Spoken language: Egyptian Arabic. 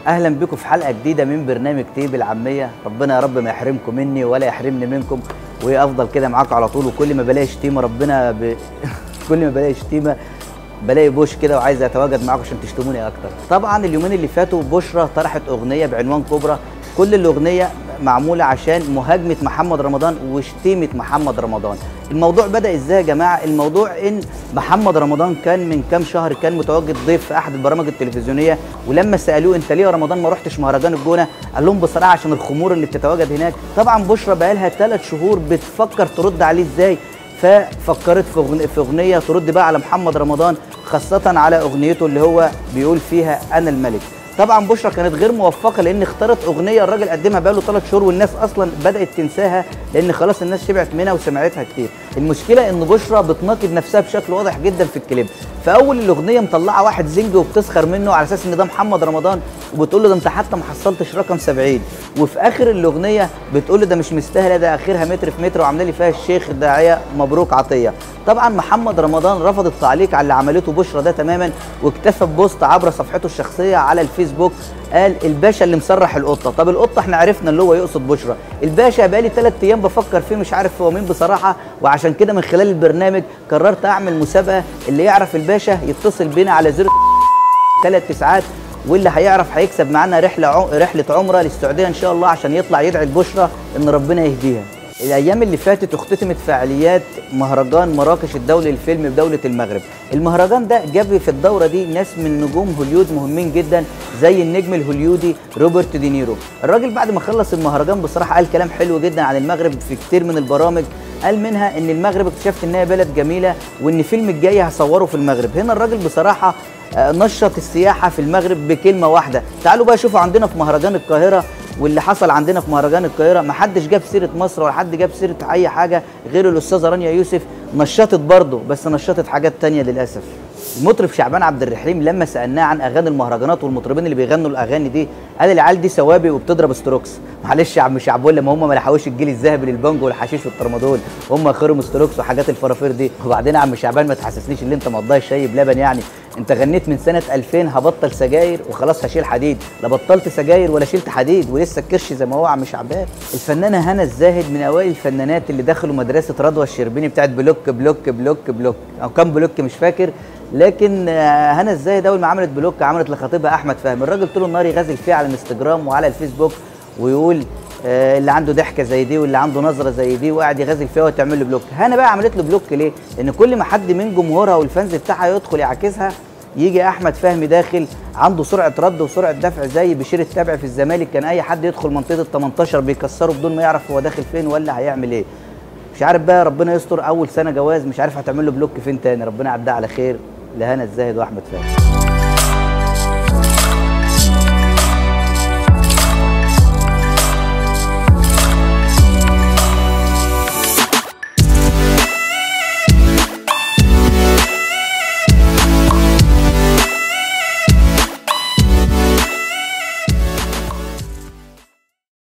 اهلا بكم في حلقه جديده من برنامج تيب العاميه ربنا يا رب ما يحرمكم مني ولا يحرمني منكم وافضل كده معاكم على طول وكل ما بلاقي شتيمه ربنا ب... كل ما بلاقي شتيمه بلاقي بوش كده وعايز اتواجد معاكم عشان تشتموني اكتر طبعا اليومين اللي فاتوا بشرى طرحت اغنيه بعنوان كبرى كل الاغنيه معموله عشان مهاجمه محمد رمضان وشتيمه محمد رمضان الموضوع بدا ازاي يا جماعه الموضوع ان محمد رمضان كان من كام شهر كان متواجد ضيف في احد البرامج التلفزيونيه ولما سالوه انت ليه يا رمضان ما رحتش مهرجان الجونه قال لهم بصراحه عشان الخمور اللي بتتواجد هناك طبعا بشرى بقى لها ثلاث شهور بتفكر ترد عليه ازاي ففكرت في أغنية, في اغنيه ترد بقى على محمد رمضان خاصه على اغنيته اللي هو بيقول فيها انا الملك طبعا بشرى كانت غير موفقه لان اختارت اغنيه الراجل قدمها بقاله ثلاث شهور والناس اصلا بدات تنساها لان خلاص الناس شبعت منها وسمعتها كتير المشكله ان بشرى بتناقض نفسها بشكل واضح جدا في الكليب في اول الاغنيه مطلعه واحد زنج وبتسخر منه على اساس ان ده محمد رمضان وبتقول له ده انت حتى ما حصلتش رقم 70 وفي اخر الاغنيه بتقول له ده مش مستاهله ده اخرها متر في متر وعامله لي فيها الشيخ داعيه مبروك عطيه طبعا محمد رمضان رفض التعليق على اللي عملته بشرى ده تماما واكتفى ببوست عبر صفحته الشخصيه على الفيسبوك قال الباشا اللي مسرح القطه طب القطه احنا عرفنا اللي هو يقصد بشرى الباشا بقالي ثلاث ايام بفكر فيه مش عارف هو مين بصراحه وعشان كده من خلال البرنامج قررت اعمل مسابقه اللي يعرف الباشا يتصل بينا على زر ثلاث تسعات واللي هيعرف هيكسب معانا رحله رحله عمره للسعوديه ان شاء الله عشان يطلع يدعي البشرى ان ربنا يهديها الايام اللي فاتت اختتمت فعاليات مهرجان مراكش الدولي للفيلم بدوله المغرب المهرجان ده جاب في الدوره دي ناس من نجوم هوليود مهمين جدا زي النجم الهوليودي روبرت دينيرو الراجل بعد ما خلص المهرجان بصراحه قال كلام حلو جدا عن المغرب في كتير من البرامج قال منها ان المغرب اكتشفت انها بلد جميله وان فيلم الجاي هصوره في المغرب هنا الراجل بصراحه نشط السياحه في المغرب بكلمه واحده تعالوا بقى شوفوا عندنا في مهرجان القاهره واللي حصل عندنا في مهرجان القاهره ما حدش جاب سيره مصر ولا حد جاب سيره اي حاجه غير الاستاذه رانيا يوسف نشطت برضه بس نشطت حاجات تانية للاسف المطرب شعبان عبد الرحيم لما سالناه عن اغاني المهرجانات والمطربين اللي بيغنوا الاغاني دي قال العيال دي سوابي وبتضرب ستروكس معلش يا عم شعبان لما هم ما لحقوش الجيل الذهبي للبانجو والحشيش والترمادول هم خيرهم ستروكس وحاجات الفرافير دي وبعدين يا عم شعبان ما تحسسنيش ان انت مقضاها الشاي بلبن يعني انت غنيت من سنه 2000 هبطل سجاير وخلاص هشيل حديد لا بطلت سجاير ولا شلت حديد ولسه الكرش زي ما هو عم شعبان الفنانه هنا الزاهد من اوائل الفنانات اللي دخلوا مدرسه رضوى الشربيني بتاعت بلوك بلوك بلوك بلوك او كام بلوك مش فاكر لكن هنا الزاهد اول ما عملت بلوك عملت لخطيبها احمد فهمي الراجل طول النهار يغازل فيها على الانستجرام وعلى الفيسبوك ويقول اللي عنده ضحكه زي دي واللي عنده نظره زي دي وقاعد يغازل فيها وتعمل له بلوك هنا بقى عملت له بلوك ليه لان كل ما حد من جمهورها والفانز بتاعها يدخل يعاكسها يجي احمد فهمي داخل عنده سرعه رد وسرعه دفع زي بشير التابع في الزمالك كان اي حد يدخل منطقه ال 18 بيكسره بدون ما يعرف هو داخل فين ولا هيعمل ايه مش عارف بقى ربنا يستر اول سنه جواز مش عارف هتعمل له بلوك فين تاني ربنا يعدها على خير لهنا الزاهد واحمد فهمي